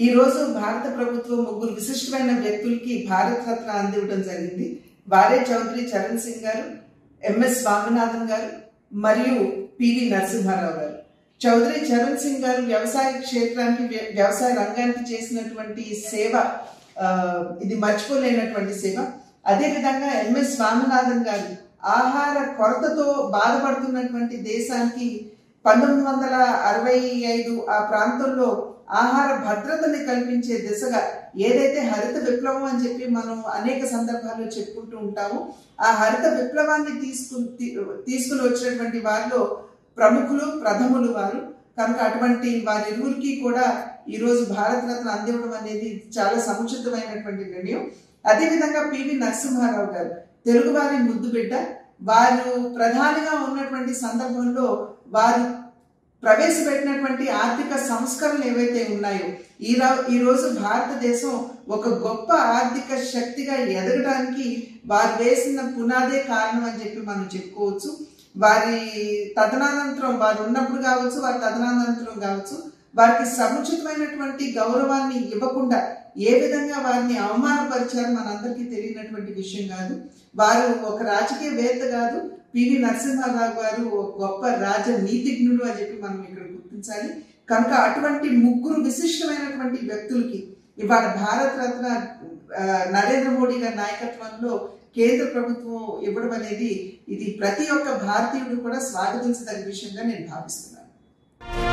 ఈ రోజు భారత ప్రభుత్వం ముగ్గురు విశిష్టమైన వ్యక్తులకి భారత రత్న అందివ్వడం జరిగింది వారే చౌదరి చరణ్ సింగ్ గారు ఎంఎస్ స్వామినాథన్ గారు మరియు పివి నరసింహారావు గారు చౌదరి చరణ్ సింగ్ గారు వ్యవసాయ క్షేత్రానికి వ్య- వ్యవసాయ రంగానికి చేసినటువంటి సేవ ఆ, ఇది మర్చిపోలేనటువంటి సేవ అదేవిధంగా ఎంఎస్ స్వామినాథన్ గారు ఆహార కొరతతో బాధపడుతున్నటువంటి దేశానికి పంతొమ్మిది వందల అరవై ఐదు ఆ ప్రాంతంలో ఆహార భద్రతని కల్పించే దిశగా ఏదైతే హరిత విప్లవం అని చెప్పి మనం అనేక సందర్భాల్లో చెప్పుకుంటూ ఉంటామో ఆ హరిత విప్లవాన్ని తీసుకుని తీ- తీసుకుని వచ్చినటువంటి వారిలో ప్రముఖులు ప్రథములు వారు కనుక అటువంటి వారిరువురికి కూడా ఈ రోజు భారతరత్న అందివ్వడం అనేది చాలా సముచితమైనటువంటి నిర్ణయం అదేవిధంగా పివి నరసింహారావు గారు తెలుగువారి ముద్దు బిడ్డ వారు ప్రధానిగా ఉన్నటువంటి సందర్భంలో వారు ప్రవేశపెట్టినటువంటి ఆర్థిక సంస్కరణలు ఏవైతే ఉన్నాయో ఈ రా- ఈ రోజు భారతదేశం ఒక గొప్ప ఆర్థిక శక్తిగా ఎదగడానికి వారు వేసిన పునాదే కారణం అని చెప్పి మనం చెప్పుకోవచ్చు వారి తదనానంతరం వారు ఉన్నప్పుడు కావచ్చు వారి తదనానంతరం కావచ్చు వారికి సముచితమైనటువంటి గౌరవాన్ని ఇవ్వకుండా ఏ విధంగా వారిని అవమానపరిచారు మనందరికీ తెలియనటువంటి విషయం కాదు వారు ఒక రాజకీయవేత్త కాదు పివి నరసింహారావు గారు ఒక గొప్ప రాజనీతిజ్ఞుడు అని చెప్పి మనం ఇక్కడ గుర్తించాలి కనుక అటువంటి ముగ్గురు విశిష్టమైనటువంటి వ్యక్తులకి ఇవాళ భారత రత్న ఆ, నరేంద్ర మోడీ గారి నాయకత్వంలో కేంద్ర ప్రభుత్వం ఇవ్వడం అనేది ఇది ప్రతి ఒక్క భారతీయుడు కూడా స్వాగతించదగ్గ విషయంగా నేను భావిస్తున్నాను